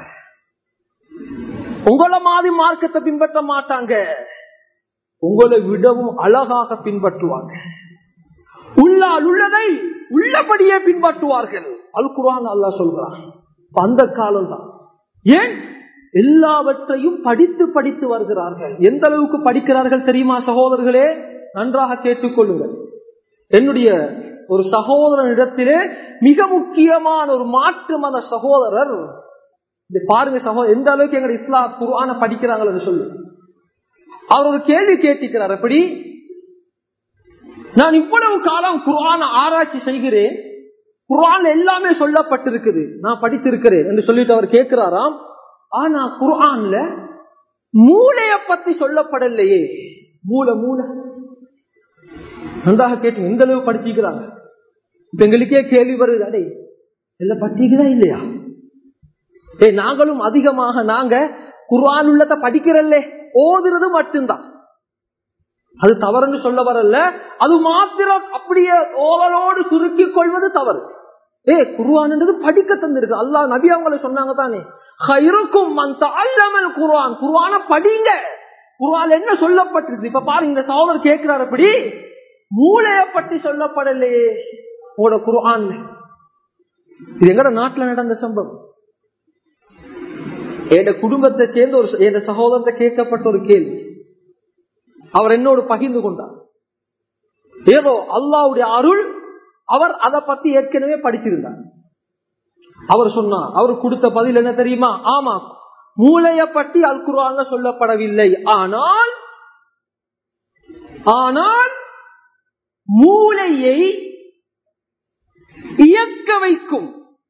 உங்கள மாதிரி மார்க்கத்தை பின்பற்ற மாட்டாங்க உங்களை விடவும் அழகாக பின்பற்றுவாங்க உள்ளால் உள்ளதை உள்ளபடியே பின்பற்றுவார்கள் அல் குரான் அல்லா சொல்கிறான் அந்த காலம் தான் ஏன் எல்லாவற்றையும் படித்து படித்து வருகிறார்கள் எந்த அளவுக்கு படிக்கிறார்கள் தெரியுமா சகோதரர்களே நன்றாக கேட்டுக்கொள்ளுங்கள் என்னுடைய ஒரு சகோதரனிடத்திலே மிக முக்கியமான ஒரு மாற்று மத சகோதரர் இந்த பாருங்க சகோதரர் எந்த அளவுக்கு எங்க இஸ்லாம் குர்ஆன படிக்கிறாங்கன்னு சொல்லு அவர் ஒரு கேள்வி கேட்டிருக்கிறார் எப்படி நான் இவ்வளவு காலம் குர்ஆன ஆராய்ச்சி செய்கிறேன் குர்ஆன் எல்லாமே சொல்லப்பட்டிருக்குது நான் படித்திருக்கிறேன் என்று சொல்லிட்டு அவர் கேட்கிறாராம் ஆனா குர்ஆன்ல மூளைய பத்தி சொல்லப்படலையே மூளை மூளை நன்றாக கேட்டு எந்த அளவு படிச்சுக்கிறாங்க இப்ப எங்களுக்கே கேள்வி வருது அடே எல்லாம் படிக்கிறதா இல்லையா ஏ நாங்களும் அதிகமாக நாங்க குர்ஆன் உள்ளத படிக்கிறல்லே ஓதுறது மட்டும்தான் அது தவறுன்னு சொல்ல வரல அது மாத்திரம் அப்படியே ஓவலோடு சுருக்கிக் கொள்வது தவறு ஏ குருவான்ன்றது படிக்க தந்திருக்கு அல்லாஹ் நபி அவங்கள சொன்னாங்க தானே இருக்கும் குருவான் குருவான படிங்க குருவான் என்ன சொல்லப்பட்டிருக்கு இப்ப பாருங்க இந்த சகோதரர் கேட்கிறார் அப்படி மூளைய பற்றி சொல்லப்படலையே உங்களோட குருவான் இது எங்கட நாட்டுல நடந்த சம்பவம் என் குடும்பத்தை சேர்ந்த ஒரு என் சகோதரத்தை கேட்கப்பட்ட ஒரு கேள்வி அவர் என்னோடு பகிர்ந்து கொண்டார் ஏதோ அல்லாவுடைய அருள் அவர் அதை பத்தி ஏற்கனவே படிச்சிருந்தார் அவர் சொன்னார் அவர் கொடுத்த பதில் என்ன தெரியுமா ஆமா மூளைய பற்றி அல் குர்ஆன்ல சொல்லப்படவில்லை ஆனால் ஆனால் மூளையை இயக்க வைக்கும்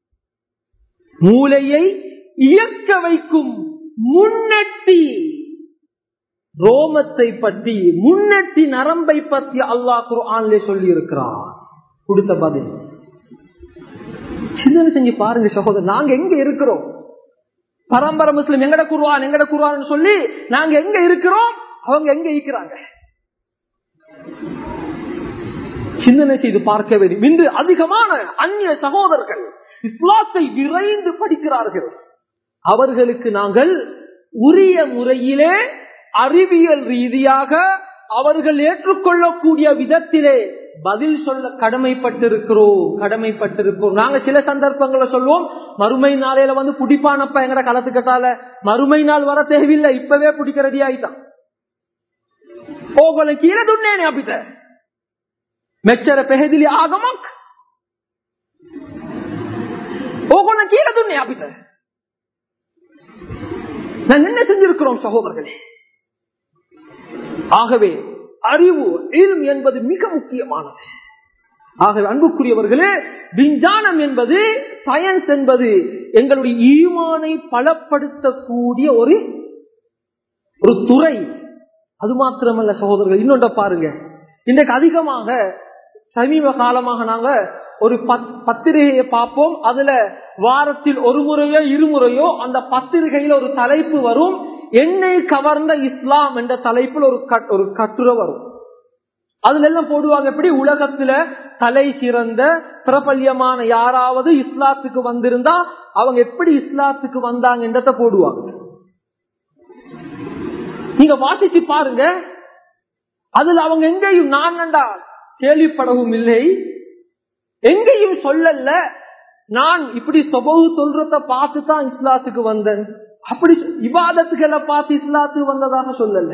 மூளையை இயக்க வைக்கும் முன்னெட்டி ரோமத்தை பற்றி முன்னெட்டி நரம்பை பற்றி அல்லாஹ் குர்ஆன்ல சொல்லி இருக்கிறார் கொடுத்த பதில் சிந்தனை செஞ்சு பாருங்க சகோதரர் நாங்க எங்க இருக்கிறோம் பரம்பரை முஸ்லிம் எங்கட குருவான் எங்கட குருவான் சொல்லி நாங்க எங்க இருக்கிறோம் அவங்க எங்க இருக்கிறாங்க சிந்தனை செய்து பார்க்க வேண்டும் இன்று அதிகமான அந்நிய சகோதரர்கள் இஸ்லாத்தை விரைந்து படிக்கிறார்கள் அவர்களுக்கு நாங்கள் உரிய முறையிலே அறிவியல் ரீதியாக அவர்கள் ஏற்றுக்கொள்ளக்கூடிய விதத்திலே பதில் சொல்ல கடமைப்பட்டிருக்கிறோம் கடமைப்பட்டிருக்கிறோம் நாங்க சில சந்தர்ப்பங்களை சொல்லுவோம் மறுமை நாளையில வந்து புடிப்பானப்ப எங்கட களத்துக்கட்டால மறுமை நாள் வர தேவையில்லை இப்பவே பிடிக்க ரெடி ஆயிட்டான் ஓகோல கீழே துண்ணேனே அப்பிட்ட மெச்சர பெஹதிலி ஆகமக் ஓகோல கீழே துண்ணே அப்பிட்ட நான் என்ன செஞ்சிருக்கிறோம் சகோதரர்களே ஆகவே அறிவு இல்ம் என்பது மிக முக்கியமானது ஆகவே அன்புக்குரியவர்களே விஞ்ஞானம் என்பது சயின்ஸ் என்பது எங்களுடைய ஈமானை பலப்படுத்தக்கூடிய ஒரு ஒரு துறை அது மாத்திரமல்ல சகோதரர்கள் இன்னொன்ற பாருங்க இன்றைக்கு அதிகமாக சமீப காலமாக நாங்க ஒரு பத்திரிகையை பார்ப்போம் அதுல வாரத்தில் ஒரு முறையோ இருமுறையோ அந்த பத்திரிகையில ஒரு தலைப்பு வரும் என்னை கவர்ந்த இஸ்லாம் என்ற தலைப்பில் ஒரு ஒரு கட்டுரை வரும் அதுல எல்லாம் போடுவாங்க எப்படி உலகத்துல தலை சிறந்த பிரபல்யமான யாராவது இஸ்லாத்துக்கு வந்திருந்தா அவங்க எப்படி இஸ்லாத்துக்கு வந்தாங்க என்றத போடுவாங்க நீங்க வாசிச்சு பாருங்க அதுல அவங்க எங்கேயும் நான் கேள்விப்படவும் இல்லை எங்கேயும் சொல்லல நான் இப்படி சொபவு சொல்றத பார்த்து தான் இஸ்லாத்துக்கு வந்தேன் அப்படி விவாதத்துக்களை பார்த்து இஸ்லாத்துக்கு வந்ததாக சொல்லல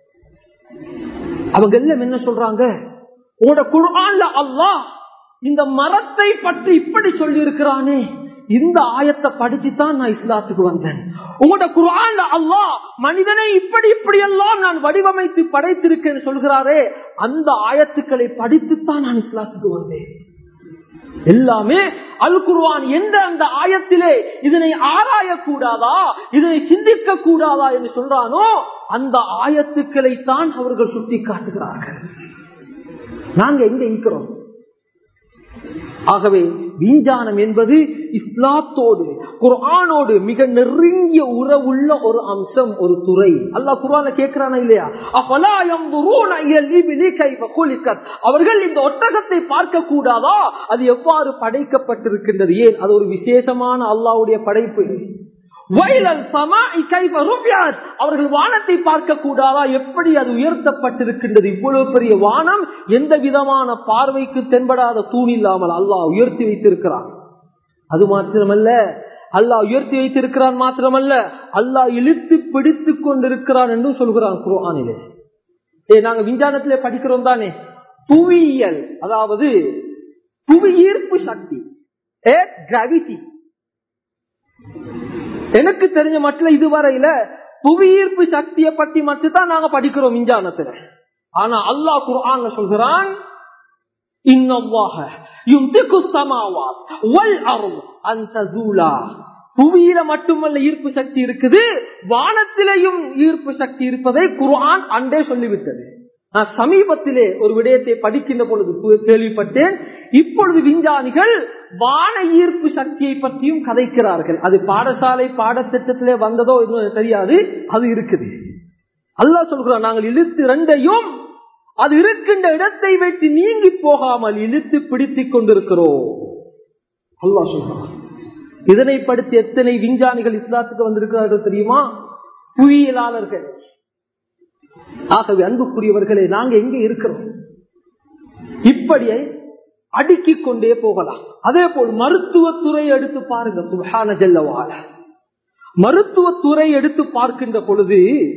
அவங்க எல்லாம் என்ன சொல்றாங்க உங்களோட குர்ஆன்ல அல்லாஹ் இந்த மரத்தை பற்றி இப்படி சொல்லி இருக்கிறானே இந்த ஆயத்தை படிச்சுதான் நான் இஸ்லாத்துக்கு வந்தேன் உங்களோட குர்ஆன்ல அல்லாஹ் மனிதனை இப்படி இப்படி எல்லாம் நான் வடிவமைத்து படைத்திருக்கேன் சொல்கிறாரே அந்த ஆயத்துக்களை படித்துத்தான் நான் இஸ்லாத்துக்கு வந்தேன் எல்லாமே அல் குர்வான் எந்த அந்த ஆயத்திலே இதனை ஆராய கூடாதா இதனை சிந்திக்க கூடாதா என்று சொல்றானோ அந்த ஆயத்துக்களை தான் அவர்கள் சுட்டி காட்டுகிறார்கள் நாங்க எங்க இருக்கிறோம் ஆகவே விஞ்ஞானம் என்பது இஸ்லாத்தோடு குர்ஆனோடு மிக நெருங்கிய உறவுள்ள ஒரு அம்சம் ஒரு துறை அல்லாஹ் குர்ஆன கேட்கிறானா இல்லையா அஃபலா யன்துரூன இலல் இப்லி கைஃப குலிகத் அவர்கள் இந்த ஒட்டகத்தை பார்க்க கூடாதா அது எவ்வாறு படைக்கப்பட்டிருக்கின்றது ஏன் அது ஒரு விசேஷமான அல்லாஹ்வுடைய படைப்பு அவர்கள் வானத்தை பார்க்க கூடாதா எப்படி அது உயர்த்தப்பட்டிருக்கின்றது இவ்வளவு பெரிய வானம் எந்த விதமான பார்வைக்கு தென்படாத தூண் இல்லாமல் அல்லாஹ் உயர்த்தி வைத்திருக்கிறான் அது மாத்திரமல்ல அல்லாஹ் உயர்த்தி வைத்திருக்கிறான் மாத்திரமல்ல அல்லாஹ் இழுத்து பிடித்துக் கொண்டிருக்கிறான் என்றும் சொல்கிறான் குர்ஆனிலே ஏ நாங்க விஞ்ஞானத்திலே படிக்கிறோம் தானே புவியியல் அதாவது புவி ஈர்ப்பு சக்தி கிராவிட்டி எனக்கு தெரிஞ்ச மட்டும் இதுவரையில புவியீர்ப்பு சக்தியை பத்தி மட்டும்தான் நாங்க படிக்கிறோம் விஞ்ஞானத்துல ஆனா அல்லாஹ் குர்ஆன்ல சொல்கிறான் இன்னல்லாஹ யும்திகு ஸமாவாத் வல் அர்ض அன் தஸூலா புவியில மட்டுமல்ல ஈர்ப்பு சக்தி இருக்குது வானத்திலேயும் ஈர்ப்பு சக்தி இருப்பதை குர்ஆன் அண்டே சொல்லிவிட்டது நான் சமீபத்திலே ஒரு விடயத்தை படிக்கின்ற பொழுது கு- கேள்விப்பட்டேன் இப்பொழுது விஞ்ஞானிகள் வான ஈர்ப்பு சக்தியை பற்றியும் கதைக்கிறார்கள் அது பாடசாலை பாடத்திட்டத்திலே வந்ததோ எதுவும் எனக்கு தெரியாது அது இருக்குது அல்லாஹ் சொல்கிறான் நாங்கள் இழுத்து ரெண்டையும் அது இருக்கின்ற இடத்தை வைத்து நீங்கி போகாமல் இழுத்து பிடித்துக் கொண்டிருக்கிறோம் அல்லாஹ் சொல்றான் இதனை படுத்தி எத்தனை விஞ்ஞானிகள் இஸ்லாத்துக்கு வந்திருக்கிறார்கள் தெரியுமா புவியியலாளர்கள் ஆகவே அன்புக்குரியவர்களே நாங்க எங்க இருக்கிறோம் இப்படியே அடுக்கிக் கொண்டே போகலாம் அதே போல் மருத்துவத்துறை எடுத்து பாருங்க சுகான ஜல்லவால மருத்துவத்துறை எடுத்து பார்க்கின்ற பொழுது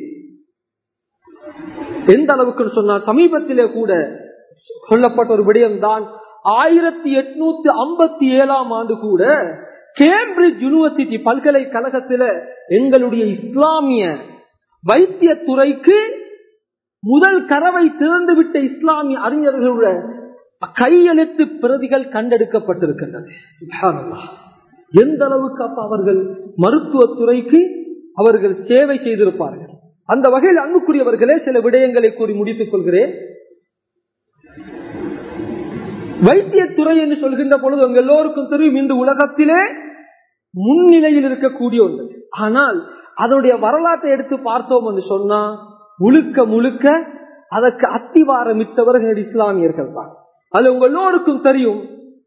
எந்த அளவுக்கு சொன்னால் சமீபத்திலே கூட சொல்லப்பட்ட ஒரு விடயம்தான் ஆயிரத்தி எட்நூத்தி ஐம்பத்தி ஏழாம் ஆண்டு கூட கேம்பிரிட்ஜ் யூனிவர்சிட்டி பல்கலைக்கழகத்தில எங்களுடைய இஸ்லாமிய வைத்திய துறைக்கு முதல் கரவை திறந்துவிட்ட இஸ்லாமிய அறிஞர்களுடைய கையெழுத்து பிரதிகள் கண்டெடுக்கப்பட்டிருக்கின்றன சுப்ஹானல்லாஹ். எந்த அளவுக்கு அப்ப அவர்கள் மருத்துவத்துறைக்கு அவர்கள் சேவை செய்திருப்பார்கள் அந்த வகையில் அன்புக்குரியவர்களே சில விடயங்களை கூறி முடித்துக் கொள்கிறேன் வைத்தியத்துறை என்று சொல்கின்ற பொழுது உங்க எல்லோருக்கும் தெரியும் இந்த உலகத்திலே முன்னிலையில் இருக்கக்கூடிய ஒன்று ஆனால் அதனுடைய வரலாற்றை எடுத்து பார்த்தோம் என்று சொன்னா முழுக்க முழுக்க அதற்கு அத்திவாரமிட்டவர்கள் இஸ்லாமியர்கள் தான் அது உங்க எல்லோருக்கும் தெரியும்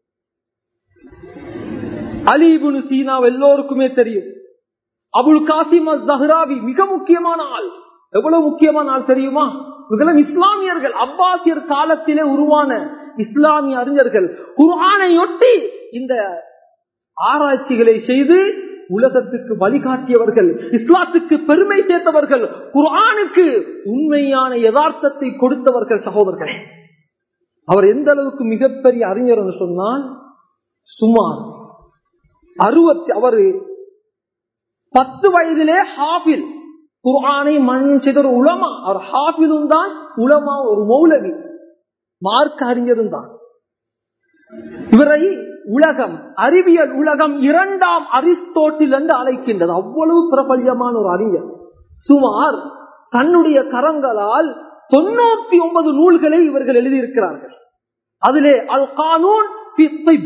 அலிபுனு சீனா எல்லோருக்குமே தெரியும் அபுல் காசிம் ஜஹ்ராவி மிக முக்கியமான ஆள் எவ்வளவு முக்கியமான ஆள் தெரியுமா இவர்களும் இஸ்லாமியர்கள் அப்பாசியர் காலத்திலே உருவான இஸ்லாமிய அறிஞர்கள் குர்ஆனையொட்டி இந்த ஆராய்ச்சிகளை செய்து உலகத்துக்கு வழிகாட்டியவர்கள் இஸ்லாத்துக்கு பெருமை சேர்த்தவர்கள் குர்ஆனுக்கு உண்மையான யதார்த்தத்தை கொடுத்தவர்கள் சகோதரர்களே அவர் எந்த அளவுக்கு மிகப்பெரிய அறிஞர் என்று சொன்னால் சுமார் அறுபத்தி அவரு பத்து வயதிலே ஹாபில் குர்ஆனை மண் செய்த ஒரு உலமா அவர் ஹாபிலும் தான் உலமா ஒரு மௌலவி மார்க் அறிஞரும் தான் இவரை உலகம் அறிவியல் உலகம் இரண்டாம் அரிஸ்டோட்டில் என்று அழைக்கின்றது அவ்வளவு பிரபல்யமான ஒரு அறிஞர் சுமார் தன்னுடைய கரங்களால் தொண்ணூத்தி ஒன்பது நூல்களை இவர்கள் எழுதியிருக்கிறார்கள் அதிலே அல் கானூன் ஃபி திப்.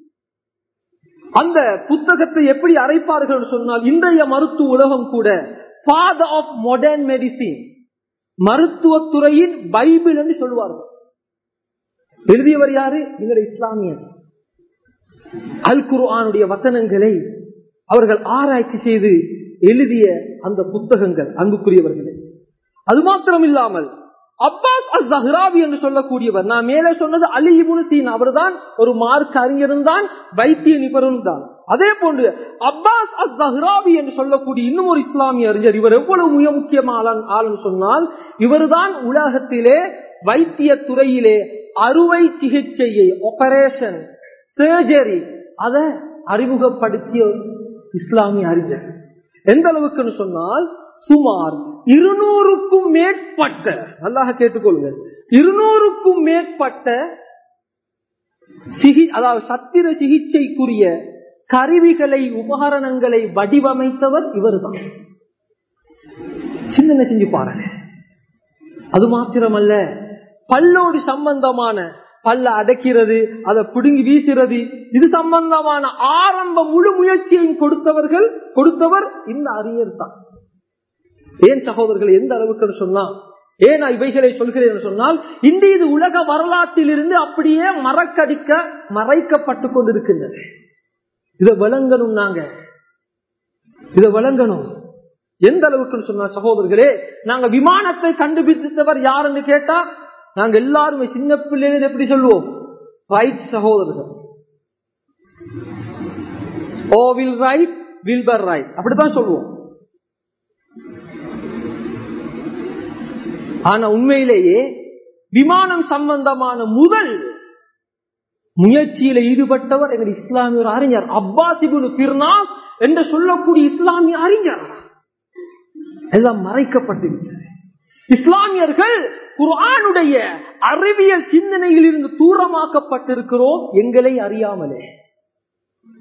அந்த புத்தகத்தை எப்படி அரைப்பார்கள் சொன்னால் இன்றைய மருத்துவ உலகம் கூட ஃபாதர் ஆஃப் மாடர்ன் மெடிசின் மருத்துவத்துறையின் பைபிள் என்று சொல்வார்கள் எழுதியவர் யாரு எங்களுடைய இஸ்லாமியர் அல் குர்ஆனுடைய வசனங்களை அவர்கள் ஆராய்ச்சி செய்து எழுதிய அந்த புத்தகங்கள் அன்புக்குரியவர்களே அது மாத்திரம் இல்லாமல் அப்பாஸ் அல் ஜஹ்ராவி என்று சொல்லக்கூடியவர் நான் மேலே சொன்னது அலி இபுன் சீன் அவர்தான் ஒரு மார்க் அறிஞரும் தான் வைத்திய நிபுணரும் தான் அதே போன்று அப்பாஸ் அல் ஜஹ்ராவி என்று சொல்லக்கூடிய இன்னும் ஒரு இஸ்லாமிய அறிஞர் இவர் எவ்வளவு மிக முக்கியமான ஆளுன்னு சொன்னால் இவர்தான் உலகத்திலே வைத்திய துறையிலே அறுவை சிகிச்சையை ஆபரேஷன் சர்ஜரி அதை அறிமுகப்படுத்திய இஸ்லாமிய அறிஞர் எந்த அளவுக்குன்னு சொன்னால் சுமார் இருநூறுக்கும் மேற்பட்ட நல்லாக கேட்டுக்கொள்ளுங்க இருநூறுக்கும் மேற்பட்ட சிகி அதாவது சத்திர சிகிச்சைக்குரிய கருவிகளை உபகரணங்களை வடிவமைத்தவர் இவர்தான் சிந்தனை செஞ்சு பாருங்க அது மாத்திரமல்ல பல்லோடு சம்பந்தமான பல்ல அடைக்கிறது அதை பிடுங்கி வீசுறது இது சம்பந்தமான ஆரம்ப முழு முயற்சியையும் கொடுத்தவர்கள் கொடுத்தவர் இந்த அறிஞர் தான் ஏன் சகோதரர்கள் எந்த அளவுக்கு சொன்னா ஏன் நான் இவைகளை சொல்கிறேன் என்று சொன்னால் இன்று இது உலக வரலாற்றில் இருந்து அப்படியே மறக்கடிக்க மறைக்கப்பட்டு கொண்டிருக்கின்றது இதை விளங்கணும் நாங்க இதை விளங்கணும் எந்த அளவுக்கு சொன்னா சகோதரர்களே நாங்க விமானத்தை கண்டுபிடித்தவர் யாருன்னு கேட்டா நாங்க எல்லாருமே சின்ன பிள்ளைகள் எப்படி சொல்லுவோம் ரைட் சகோதரர்கள் ஓ வில் ரைட் வில் பர் ரைட் அப்படித்தான் சொல்லுவோம் ஆனா உண்மையிலேயே விமானம் சம்பந்தமான முதல் முயற்சியில ஈடுபட்டவர் எங்கள் இஸ்லாமிய ஒரு அறிஞர் அப்பாசிபுல் பிர்னாஸ் என்று சொல்லக்கூடிய இஸ்லாமிய அறிஞர் எல்லாம் மறைக்கப்பட்டிருக்கிறது இஸ்லாமியர்கள் குர்ஆனுடைய அறிவியல் சிந்தனையில் இருந்து தூரமாக்கப்பட்டிருக்கிறோம் எங்களை அறியாமலே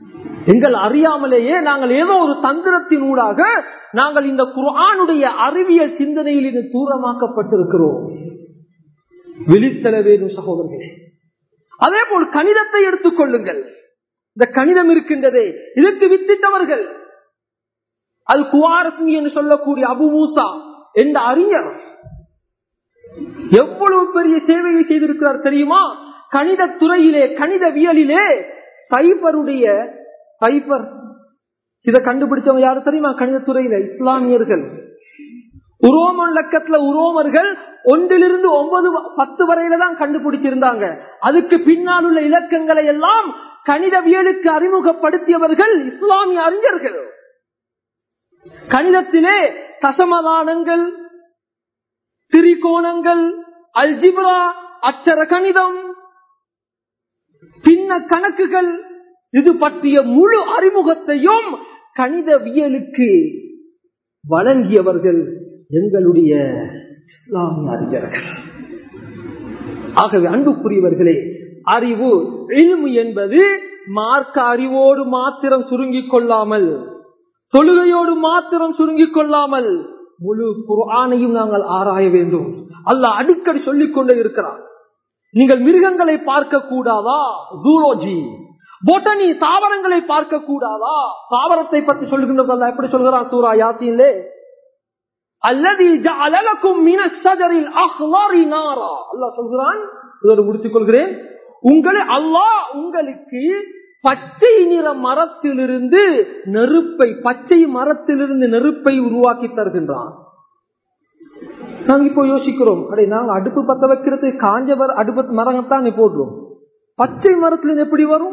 எங்கள் அறியாமலேயே நாங்கள் ஏதோ ஒரு தந்திரத்தின் ஊடாக நாங்கள் இந்த குர்ஆனுடைய அறிவியல் சிந்தனையில் இது தூரமாக்கப்பட்டிருக்கிறோம் விழித்தல வேணும் சகோதரர்களே அதே போல் கணிதத்தை எடுத்துக் கொள்ளுங்கள் இந்த கணிதம் இருக்கின்றதே இதற்கு வித்திட்டவர்கள் அது குவாரஸ்மி என்று சொல்லக்கூடிய அபு மூசா என்ற அறிஞர் எவ்வளவு பெரிய சேவையை செய்திருக்கிறார் தெரியுமா கணித துறையிலே கணிதவியலிலே சைபருடைய சைபர் இதை கண்டுபிடிச்சவங்க யாரு தெரியுமா கணித துறையில இஸ்லாமியர்கள் உரோமன் லக்கத்துல உரோமர்கள் ஒன்றிலிருந்து ஒன்பது பத்து வரையில தான் கண்டுபிடிச்சிருந்தாங்க அதுக்கு பின்னால் உள்ள இலக்கங்களை எல்லாம் கணிதவியலுக்கு அறிமுகப்படுத்தியவர்கள் இஸ்லாமிய அறிஞர்கள் கணிதத்திலே தசமதானங்கள் திரிகோணங்கள் அல்ஜிப்ரா அச்சர கணிதம் பின்ன கணக்குகள் இது பற்றிய முழு அறிமுகத்தையும் கணிதவியலுக்கு வழங்கியவர்கள் எங்களுடைய இஸ்லாமிய அறிஞர்கள் ஆகவே அன்புக்குரியவர்களே அறிவு இல்மு என்பது மார்க்க அறிவோடு மாத்திரம் சுருங்கிக் கொள்ளாமல் தொழுகையோடு மாத்திரம் சுருங்கிக் கொள்ளாமல் முழு குர்ஆனையும் நாங்கள் ஆராய வேண்டும் அல்லாஹ் அடிக்கடி சொல்லிக் கொண்டே இருக்கிறார் நீங்கள் மிருகங்களை பார்க்க கூடாதா ஜூலோஜி பொட்டனி தாவரங்களை பார்க்க கூடாதா தாவரத்தை பற்றி சொல்லுகின்றது அல்ல எப்படி சொல்கிறான் சூரா யாத்தியிலே அல்லது அலலக்கும் மினசரில் அஹ்லாரி நாரா அல்லாஹ் சொல்கிறான் இதோடு முடித்துக் கொள்கிறேன் உங்களை அல்லாஹ் உங்களுக்கு பச்சை நிற மரத்திலிருந்து நெருப்பை பச்சை மரத்திலிருந்து நெருப்பை உருவாக்கி தருகின்றான் நாங்க இப்போ யோசிக்கிறோம் அடே நாங்க அடுப்பு பத்த வைக்கிறது காஞ்சவர் அடுப்பு மரங்கத்தான் போடுறோம் பச்சை மரத்துல எப்படி வரும்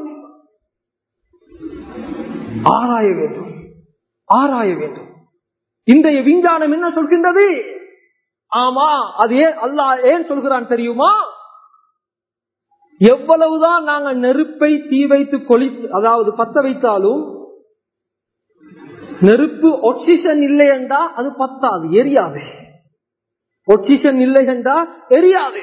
ஆராய வேண்டும் ஆராய வேண்டும் இன்றைய விஞ்ஞானம் என்ன சொல்கின்றது ஆமா அது ஏன் அல்லா ஏன் சொல்கிறான் தெரியுமா எவ்வளவுதான் நாங்க நெருப்பை தீ வைத்து கொளி அதாவது பத்த வைத்தாலும் நெருப்பு ஒக்சிஜன் இல்லை என்றா அது பத்தாது எரியாது ஒக்சிஜன் இல்லை என்றா எரியாது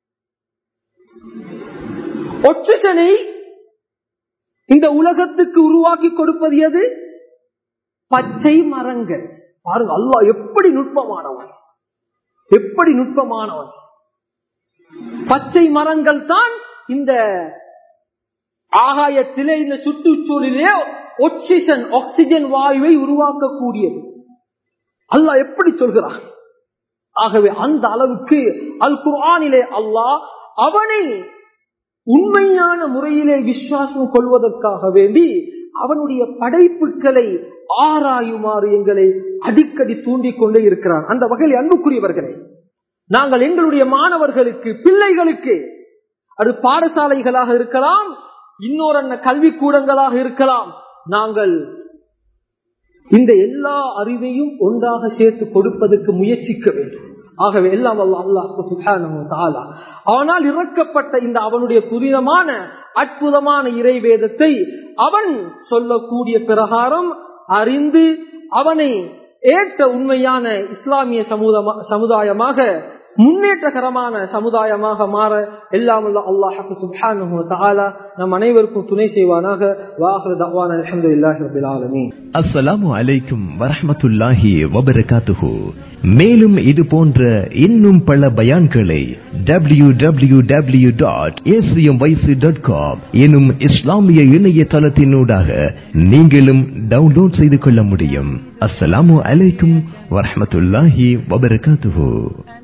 ஒக்சிஜனை இந்த உலகத்துக்கு உருவாக்கி கொடுப்பது எது பச்சை மரங்கள் பாருங்க அல்லா எப்படி நுட்பமானவன் எப்படி நுட்பமானவன் பச்சை மரங்கள் தான் இந்த ஆகாயத்திலே இந்த சுற்றுச்சூழலிலே ஒக்சிஜன் ஆக்சிஜன் வாயுவை உருவாக்கக்கூடியது அல்லாஹ் எப்படி சொல்கிறான் ஆகவே அந்த அளவுக்கு அல் குர்ஆனிலே அல்லாஹ் அவனை உண்மையான முறையிலே விசுவாசம் கொள்வதற்காக வேண்டி அவனுடைய படைப்புகளை ஆராயுமாறு எங்களை அடிக்கடி தூண்டிக் கொண்டே இருக்கிறான் அந்த வகையில் அன்புக்குரியவர்களே நாங்கள் எங்களுடைய மாணவர்களுக்கு பிள்ளைகளுக்கு அது பாடசாலைகளாக இருக்கலாம் இன்னொரு கல்வி கூடங்களாக இருக்கலாம் நாங்கள் இந்த எல்லா அறிவையும் ஒன்றாக சேர்த்து கொடுப்பதற்கு முயற்சிக்க வேண்டும் ஆகவே எல்லாம் அல்லாஹ் ஆனால் இறக்கப்பட்ட இந்த அவனுடைய புனிதமான அற்புதமான இறைவேதத்தை அவன் சொல்லக்கூடிய பிரகாரம் அறிந்து அவனை ஏற்ற உண்மையான இஸ்லாமிய சமுதாயமாக முன்னேற்றகரமான சமுதாயமாக மாற எல்லாம் அல்லாஹு சுப்ஹானஹு தஆலா நம் அனைவருக்கும் துணை செய்வானாக வாஹிரு தஅவானா அல்ஹம்துலில்லாஹி ரப்பில் ஆலமீன் அஸ்ஸலாமு அலைக்கும் வரஹ்மத்துல்லாஹி வபரகாத்துஹு மேலும் இது போன்ற இன்னும் பல பயான்களை W W W dot dot com எனும் இஸ்லாமிய இணையதளத்தினூடாக நீங்களும் டவுன்லோட் செய்து கொள்ள முடியும் அஸ்ஸலாமு அலைக்கும் வரஹ்மத்துல்லாஹி வபரகாத்துஹு